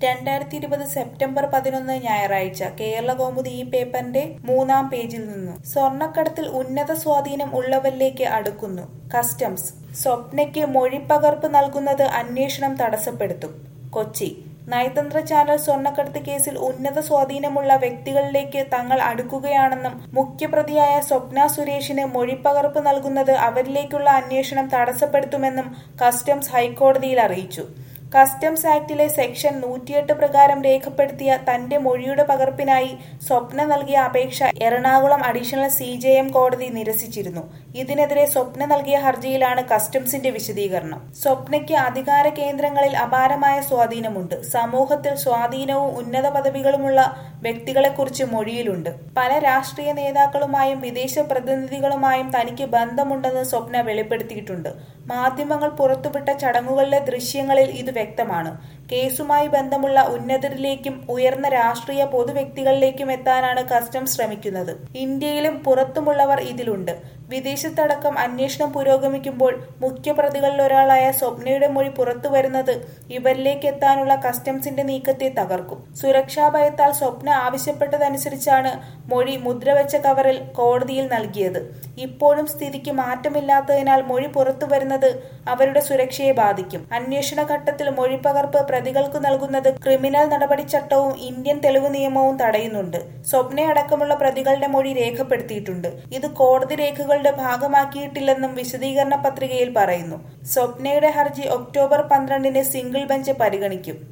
രണ്ടായിരത്തി ഇരുപത് സെപ്റ്റംബർ പതിനൊന്ന് ഞായറാഴ്ച കേരള കൗമുദി ഈ പേപ്പറിന്റെ മൂന്നാം പേജിൽ നിന്നു സ്വർണ്ണക്കടത്തിൽ ഉന്നത സ്വാധീനം ഉള്ളവരിലേക്ക് അടുക്കുന്നു കസ്റ്റംസ് സ്വപ്നയ്ക്ക് മൊഴിപ്പകർപ്പ് നൽകുന്നത് അന്വേഷണം തടസ്സപ്പെടുത്തും കൊച്ചി നയതന്ത്ര ചാനൽ സ്വർണ്ണക്കടത്ത് കേസിൽ ഉന്നത സ്വാധീനമുള്ള വ്യക്തികളിലേക്ക് തങ്ങൾ അടുക്കുകയാണെന്നും മുഖ്യപ്രതിയായ സ്വപ്ന സുരേഷിന് മൊഴിപ്പകർപ്പ് നൽകുന്നത് അവരിലേക്കുള്ള അന്വേഷണം തടസ്സപ്പെടുത്തുമെന്നും കസ്റ്റംസ് ഹൈക്കോടതിയിൽ അറിയിച്ചു കസ്റ്റംസ് ആക്ടിലെ സെക്ഷൻ നൂറ്റിയെട്ട് പ്രകാരം രേഖപ്പെടുത്തിയ തന്റെ മൊഴിയുടെ പകർപ്പിനായി സ്വപ്ന നൽകിയ അപേക്ഷ Ernakulam additional C J M കോടതി നിരസിച്ചിരുന്നു ഇതിനെതിരെ സ്വപ്ന നൽകിയ ഹർജിയിലാണ് കസ്റ്റംസിന്റെ വിശദീകരണം സ്വപ്നയ്ക്ക് അധികാര കേന്ദ്രങ്ങളിൽ അപാരമായ സ്വാധീനമുണ്ട് സമൂഹത്തിൽ സ്വാധീനവും ഉന്നത പദവികളുമുള്ള വ്യക്തികളെക്കുറിച്ച് മൊഴിയിലുണ്ട് പല രാഷ്ട്രീയ നേതാക്കളുമായും വിദേശ പ്രതിനിധികളുമായും തനിക്ക് ബന്ധമുണ്ടെന്ന് സ്വപ്ന വെളിപ്പെടുത്തിയിട്ടുണ്ട് മാധ്യമങ്ങൾ പുറത്തുവിട്ട ചടങ്ങുകളിലെ ദൃശ്യങ്ങളിൽ ഇത് വ്യക്തമാണ് കേസുമായി ബന്ധമുള്ള ഉന്നതരിലേക്കും ഉയർന്ന രാഷ്ട്രീയ പൊതുവ്യക്തികളിലേക്കും എത്താനാണ് കസ്റ്റംസ് ശ്രമിക്കുന്നത് ഇന്ത്യയിലും പുറത്തുമുള്ളവർ ഇതിലുണ്ട് വിദേശത്തടക്കം അന്വേഷണം പുരോഗമിക്കുമ്പോൾ മുഖ്യപ്രതികളിൽ ഒരാളായ സ്വപ്നയുടെ മൊഴി പുറത്തു വരുന്നത് ഇവരിലേക്ക് എത്താനുള്ള കസ്റ്റംസിന്റെ നീക്കത്തെ തകർക്കും സുരക്ഷാ ഭയത്താൽ സ്വപ്ന ആവശ്യപ്പെട്ടതനുസരിച്ചാണ് മൊഴി മുദ്രവെച്ച കവറിൽ കോടതിയിൽ നൽകിയത് ഇപ്പോഴും സ്ഥിതിക്ക് മാറ്റമില്ലാത്തതിനാൽ മൊഴി പുറത്തു വരുന്നത് അവരുടെ സുരക്ഷയെ ബാധിക്കും അന്വേഷണ ഘട്ടത്തിൽ മൊഴിപ്പകർപ്പ് പ്രതികൾക്ക് നൽകുന്നത് ക്രിമിനൽ നടപടിച്ചട്ടവും ഇന്ത്യൻ തെളിവ് നിയമവും തടയുന്നുണ്ട് സ്വപ്നയടക്കമുള്ള പ്രതികളുടെ മൊഴി രേഖപ്പെടുത്തിയിട്ടുണ്ട് ഇത് കോടതി രേഖകളുടെ ഭാഗമാക്കിയിട്ടില്ലെന്നും വിശദീകരണ പത്രികയിൽ പറയുന്നു സ്വപ്നയുടെ ഹർജി ഒക്ടോബർ പന്ത്രണ്ടിന് സിംഗിൾ ബെഞ്ച് പരിഗണിക്കും